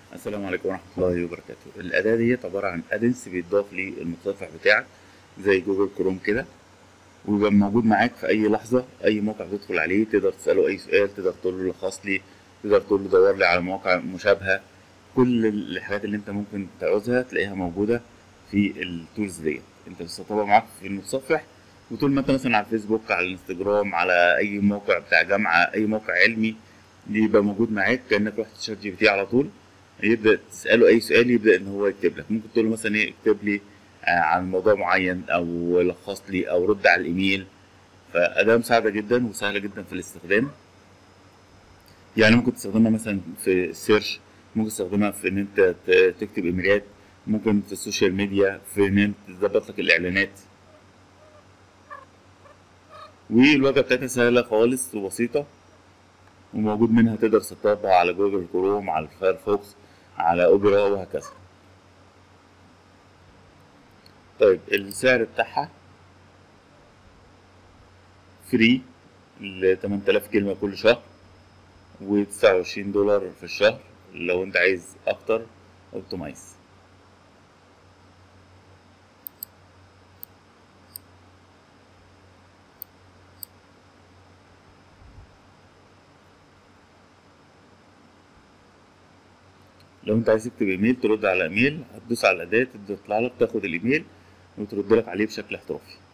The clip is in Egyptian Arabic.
السلام عليكم ورحمة الله وبركاته الأداة دي عبارة عن أدنس بيتضاف للمتصفح بتاعك زي جوجل كروم كده ويبقى موجود معاك في أي لحظة أي موقع تدخل عليه تقدر تسأله أي سؤال تقدر تقول له لخص لي تقدر تقول له دور لي على مواقع مشابهة كل الحاجات اللي أنت ممكن تعوزها تلاقيها موجودة في التولز ديت أنت بتسطبها معاك في المتصفح وطول ما أنت مثلا على الفيسبوك على الانستجرام على أي موقع بتاع جامعة أي موقع علمي يبقى موجود معاك كأنك رحت شات جي بي تي على طول يبدا تساله اي سؤال يبدا ان هو يكتب لك ممكن تقول له مثلا ايه اكتب لي آه عن موضوع معين او لخص لي او رد على الايميل فاداه مساعده جدا وسهله جدا في الاستخدام يعني ممكن تستخدمها مثلا في السيرش ممكن تستخدمها في ان انت تكتب ايميلات ممكن في السوشيال ميديا في ان انت تظبط لك الاعلانات والواجهه بتاعتها سهله خالص وبسيطه وموجود منها تقدر تسطبها على جوجل كروم على الفايرفوكس على اوبرا وهكذا طيب السعر بتاعها فري ل 8000 كلمة كل شهر و 29 دولار في الشهر لو انت عايز اكتر اوبتمايز لو انت عايز تكتب ايميل ترد على ايميل هتدوس على الاداة تطلع لك تاخد الايميل وترد لك عليه بشكل احترافي